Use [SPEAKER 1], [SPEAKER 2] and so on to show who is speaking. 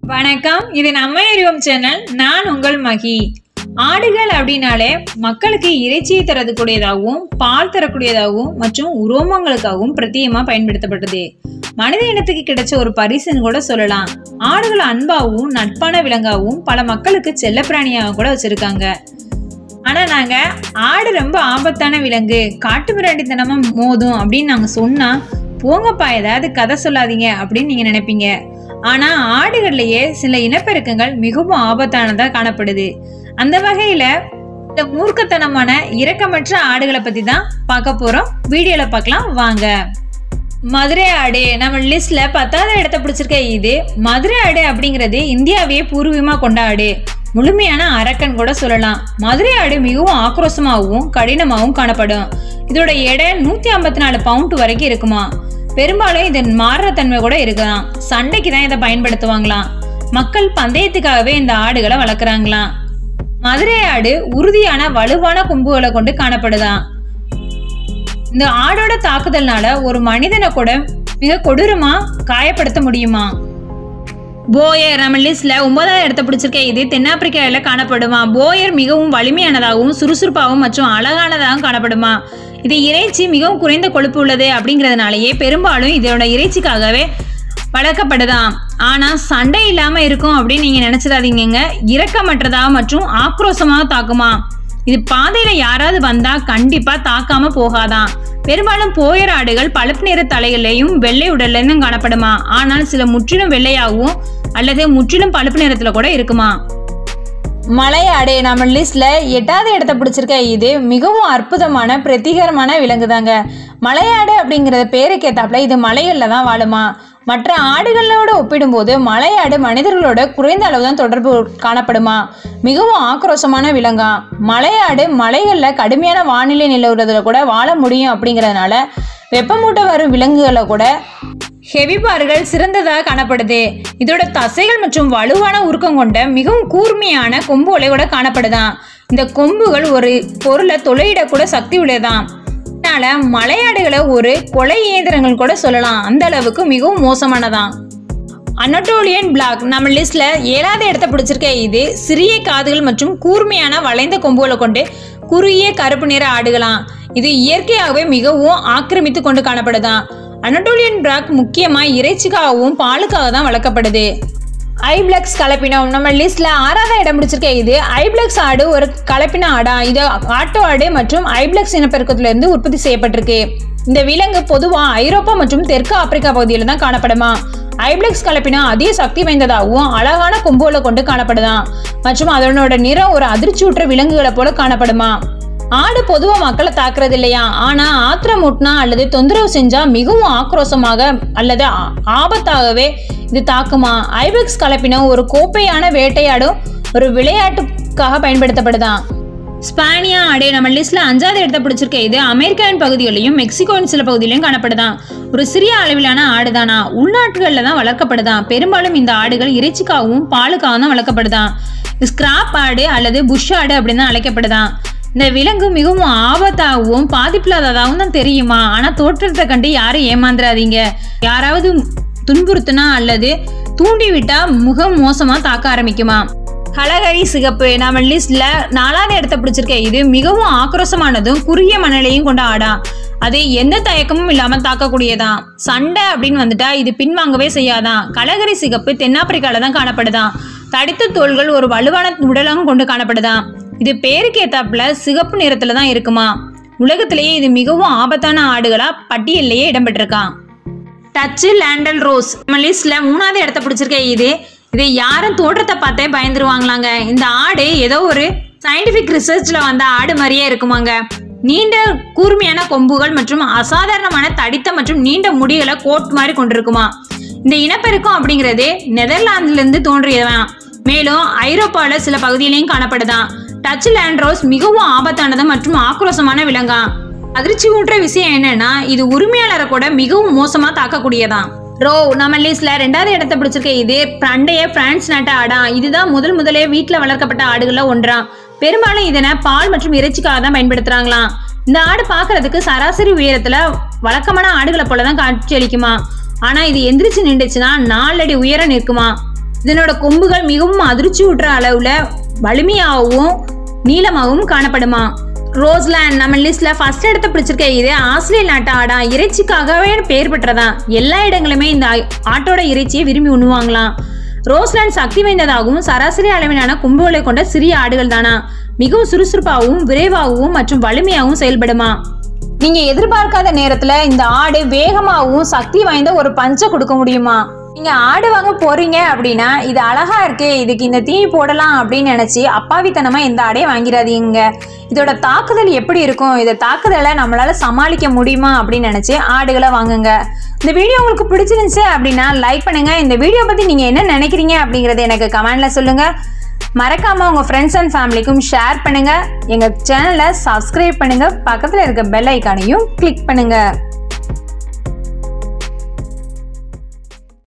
[SPEAKER 1] வணக்கம் இது நம்ம அறிவோம் சேனல் நான் உங்கள் மகி ஆடுகள் அப்படின்னாலே மக்களுக்கு இறைச்சியை தரக்கூடியதாகவும் பால் தரக்கூடியதாகவும் மற்றும் உரோமங்களுக்காகவும் பிரத்யேகமாக பயன்படுத்தப்பட்டது மனித இனத்துக்கு கிடைச்ச ஒரு பரிசுன்னு கூட சொல்லலாம் ஆடுகள் அன்பாகவும் நட்பான விலங்காகவும் பல மக்களுக்கு செல்லப்பிராணியாக கூட வச்சிருக்காங்க ஆனா நாங்க ஆடு ரொம்ப ஆபத்தான விலங்கு காட்டு மிராண்டித்தனமா மோதும் அப்படின்னு நாங்க சொன்னா போங்கப்பா ஏதாவது கதை சொல்லாதீங்க அப்படின்னு நீங்க நினைப்பீங்க ஆனா ஆடுகள்லயே சில இனப்பெருக்கங்கள் மிகவும் ஆபத்தானதா காணப்படுது அந்த வகையில இந்த மூர்க்கத்தனமான இரக்கமற்ற ஆடுகளை பத்தி தான் பார்க்க போறோம் வீடியோல பார்க்கலாம் வாங்க மதுரை ஆடு நம்ம லிஸ்ட்ல பத்தாவது இடத்த பிடிச்சிருக்க இது மதுரை ஆடு அப்படிங்கிறது இந்தியாவையே பூர்வீகமா கொண்ட ஆடு முழுமையான அரக்கன் கூட சொல்லலாம் மதுரை ஆடு மிகவும் ஆக்ரோஷமாகவும் கடினமாகவும் காணப்படும் இதோட எடை நூத்தி ஐம்பத்தி நாலு பவுண்ட் வரைக்கும் இருக்குமா பெரும்பாலும் இது மாறுற தன்மை கூட இருக்கலாம் சண்டைக்கு தான் இதை பயன்படுத்துவாங்களாம் மக்கள் பந்தயத்துக்காகவே இந்த ஆடுகளை வளர்க்குறாங்களாம் மதுரை ஆடு உறுதியான வலுவான கொம்புகளை கொண்டு காணப்படுதாம் இந்த ஆடோட தாக்குதல்னால ஒரு மனிதனை கூட மிக கொடூரமா காயப்படுத்த முடியுமா போயர் நம்ம லிஸ்ட்ல ஒன்பதாவது இடத்த பிடிச்சிருக்க இது தென்னாப்பிரிக்காவில் காணப்படுமா போயர் மிகவும் வலிமையானதாகவும் சுறுசுறுப்பாகவும் மற்றும் அழகானதாகவும் காணப்படுமா இது இறைச்சி மிகவும் குறைந்த கொழுப்பு உள்ளது அப்படிங்கிறதுனாலயே பெரும்பாலும் இதோட இறைச்சிக்காகவே வளர்க்கப்படுதாம் ஆனால் சண்டை இல்லாமல் இருக்கும் அப்படின்னு நீங்கள் நினச்சிடாதீங்க இரக்கமற்றதா மற்றும் ஆக்ரோஷமாக தாக்குமா இது பாதையில யாராவது வந்தா கண்டிப்பா தாக்காம போகாதான் பெரும்பாலும் போயர் ஆடுகள் பழுப்பு நிற தலைகளையும் வெள்ளை உடல்லையும் காணப்படுமா ஆனால் சில முற்றிலும் வெள்ளையாகவும் அல்லது முற்றிலும் பழுப்பு நிறத்துல கூட இருக்குமா மலையாடு நம்ம லிஸ்ட்ல எட்டாவது இடத்த பிடிச்சிருக்க இது மிகவும் அற்புதமான பிரத்திகரமான விலங்கு தாங்க மலையாடு அப்படிங்கிற பேருக்கு ஏத்தாப்புல இது மலைகள்ல தான் வாழுமா மற்ற ஆடுகளோட ஒப்பிடும்போது மலையாடு மனிதர்களோட குறைந்த அளவு தான் தொடர்பு காணப்படுமா மிகவும் ஆக்ரோஷமான விலங்கா மலையாடு மலைகளில் கடுமையான வானிலை நிலவுறதுல கூட வாழ முடியும் அப்படிங்கிறதுனால வெப்பமூட்ட வரும் விலங்குகளை கூட ஹெவி பார்கள் சிறந்ததாக காணப்படுது இதோட தசைகள் மற்றும் வலுவான உருக்கம் கொண்ட மிகவும் கூர்மையான கொம்புகளை கூட காணப்படுதாம் இந்த கொம்புகள் ஒரு பொருளை தொலையிடக்கூட சக்தி உள்ளதாம் அதனால மலையாடுகளை ஒரு கொலை இயந்திரங்கள் கூட சொல்லலாம் அந்த அளவுக்கு மிகவும் மோசமானதாம் அனட்டோலியன் பிளாக் நம்ம லிஸ்ட்ல ஏழாவது இடத்த பிடிச்சிருக்க இது சிறிய காதுகள் மற்றும் கூர்மையான வளைந்த கொம்புகளை கொண்டு குறுகிய கருப்பு நிற ஆடுகளாம் இது இயற்கையாகவே மிகவும் ஆக்கிரமித்து கொண்டு காணப்படுதாம் அனட்டோலியன் பிளாக் முக்கியமா இறைச்சிக்காகவும் பாலுக்காக தான் வளர்க்கப்படுது ஐப்ளக்ஸ் கலப்பினம் நம்ம லிஸ்ட்ல ஆறாவது இடம் பிடிச்சிருக்க இது ஐப்ளக்ஸ் ஆடு ஒரு கலப்பின ஆடா இது ஆட்டோ ஆடு மற்றும் ஐப்ளக்ஸ் இனப்பெருக்கத்துல இருந்து உற்பத்தி செய்யப்பட்டிருக்கு இந்த விலங்கு பொதுவா ஐரோப்பா மற்றும் தெற்கு ஆப்பிரிக்கா பகுதியில் தான் காணப்படுமா ஐப்ளெக்ஸ் கலப்பினம் அதிக சக்தி வாய்ந்ததாகவும் அழகான கொம்புகளை கொண்டு காணப்படுதாம் மற்றும் அதனோட நிறம் ஒரு அதிர்ச்சியூற்ற விலங்குகளை போல காணப்படுமா ஆடு பொதுவா மக்களை தாக்குறது இல்லையா ஆனா ஆத்திரம் மூட்டினா அல்லது தொந்தரவு செஞ்சா மிகவும் ஆக்ரோஷமாக அல்லது ஆ- ஆபத்தாகவே இது தாக்குமா ஐபெக்ஸ் கலப்பினம் ஒரு கோப்பையான வேட்டையாடும் ஒரு விளையாட்டுக்காக பயன்படுத்தப்படுதாம் ஸ்பானியா ஆடு நம்ம லிஸ்ட்ல அஞ்சாவது இடத்த பிடிச்சிருக்க இது அமெரிக்காவின் பகுதிகளிலும் மெக்சிகோவின் சில பகுதியிலும் காணப்படுதாம் ஒரு சிறிய அளவிலான ஆடுதானா உள்நாட்டுகளில் தான் வளர்க்கப்படுதாம் பெரும்பாலும் இந்த ஆடுகள் இறைச்சிக்காகவும் பாலுக்காகவும் தான் வளர்க்கப்படுதாம் ஸ்கிராப் ஆடு அல்லது புஷ் ஆடு அப்படின்னு தான் அழைக்கப்படுதாம் இந்த விலங்கு மிகவும் ஆபத்தாகவும் பாதிப்பில்லாததாகவும் தான் தெரியுமா ஆனால் தோற்றத்தை கண்டு யாரும் ஏமாந்துடாதீங்க யாராவது துன்புறுத்துனா அல்லது தூண்டி விட்டா முகம் மோசமா தாக்க ஆரம்பிக்குமா கலகரி சிகப்பு நம்ம லிஸ்ட்ல நாலாவது இடத்த பிடிச்சிருக்க இது மிகவும் ஆக்ரோஷமானதும் குறுகிய மனநிலையும் கொண்ட ஆடா அது எந்த தயக்கமும் இல்லாம தாக்கக்கூடியதான் சண்டை அப்படின்னு வந்துட்டா இது பின்வாங்கவே செய்யாதான் கலகரி சிகப்பு தென்னாப்பிரிக்கால தான் காணப்படுதாம் தடித்த தோள்கள் ஒரு வலுவான உடலாகவும் கொண்டு காணப்படுதாம் இது பேருக்கு ஏத்தாப்புல சிகப்பு நிறத்துல தான் இருக்குமா உலகத்திலேயே இது மிகவும் ஆபத்தான ஆடுகளா பட்டியல்லையே இடம்பெற்றிருக்கான் டச்சு லேண்டல் ரோஸ் நம்ம லிஸ்ட்ல மூணாவது இடத்த பிடிச்சிருக்க இது இது யாரும் தோற்றத்தை பார்த்தே பயந்துருவாங்களாங்க இந்த ஆடு ஏதோ ஒரு சயின்டிஃபிக் ரிசர்ச்ல வந்த ஆடு மாதிரியே இருக்குமாங்க நீண்ட கூர்மையான கொம்புகள் மற்றும் அசாதாரணமான தடித்த மற்றும் நீண்ட முடிகளை கோட் மாதிரி கொண்டிருக்குமா இந்த இனப்பெருக்கம் அப்படிங்கிறது நெதர்லாந்துல இருந்து தோன்றியதான் மேலும் ஐரோப்பால சில பகுதியிலையும் காணப்படுதாம் டச் லேண்ட்ரோஸ் மிகவும் ஆபத்தானது மற்றும் ஆக்ரோஷமான விலங்கா அதிர்ச்சி ஊட்டுற விஷயம் என்னன்னா இது உரிமையாளரை கூட மிகவும் மோசமா தாக்கக்கூடியதான் ரோ நம்ம லிஸ்ட்ல ரெண்டாவது இடத்த பிடிச்சிருக்க இது பண்டைய பிரான்ஸ் நாட்டு ஆடா இதுதான் முதல் முதலே வீட்டில் வளர்க்கப்பட்ட ஆடுகள்ல ஒன்றா பெரும்பாலும் இதனை பால் மற்றும் இறைச்சிக்காக தான் பயன்படுத்துறாங்களாம் இந்த ஆடு பார்க்கிறதுக்கு சராசரி உயரத்துல வழக்கமான ஆடுகளை போல தான் காட்சி அளிக்குமா ஆனா இது எந்திரிச்சு நின்றுச்சுன்னா நாலடி உயரம் நிற்குமா இதனோட கொம்புகள் மிகவும் அதிர்ச்சி ஊட்டுற அளவுல வலிமையாகவும் நீளமாகவும் காணப்படுமா ரோஸ்லேண்ட் நம்ம லிஸ்ட்ல ஃபர்ஸ்ட் இடத்த பிடிச்சிருக்க இது ஆஸ்திரேலிய நாட்டு ஆடா இறைச்சிக்காகவே பெயர் பெற்றதான் எல்லா இடங்களுமே இந்த ஆட்டோட இறைச்சியை விரும்பி உண்ணுவாங்களாம் ரோஸ்லேண்ட் சக்தி வாய்ந்ததாகவும் சராசரி அளவிலான கொம்புகளை கொண்ட சிறிய ஆடுகள் தானா மிகவும் சுறுசுறுப்பாகவும் விரைவாகவும் மற்றும் வலிமையாகவும் செயல்படுமா நீங்க எதிர்பார்க்காத நேரத்துல இந்த ஆடு வேகமாகவும் சக்தி வாய்ந்த ஒரு பஞ்சை கொடுக்க முடியுமா நீங்க ஆடு வாங்க போறீங்க அப்படின்னா இது அழகா இருக்கு இதுக்கு இந்த தீ போடலாம் அப்படின்னு நினைச்சு அப்பாவித்தனமா இந்த ஆடையை வாங்கிடாதீங்க இதோட தாக்குதல் எப்படி இருக்கும் இதை தாக்குதலை நம்மளால சமாளிக்க முடியுமா அப்படின்னு நினைச்சு ஆடுகளை வாங்குங்க இந்த வீடியோ உங்களுக்கு பிடிச்சிருந்துச்சு அப்படின்னா லைக் பண்ணுங்க இந்த வீடியோ பத்தி நீங்க என்ன நினைக்கிறீங்க அப்படிங்கறத எனக்கு கமெண்ட்ல சொல்லுங்க மறக்காம உங்க ஃப்ரெண்ட்ஸ் அண்ட் ஃபேமிலிக்கும் ஷேர் பண்ணுங்க எங்க சேனலை சப்ஸ்கிரைப் பண்ணுங்க பக்கத்துல இருக்க பெல் ஐக்கானையும் கிளிக் பண்ணுங்க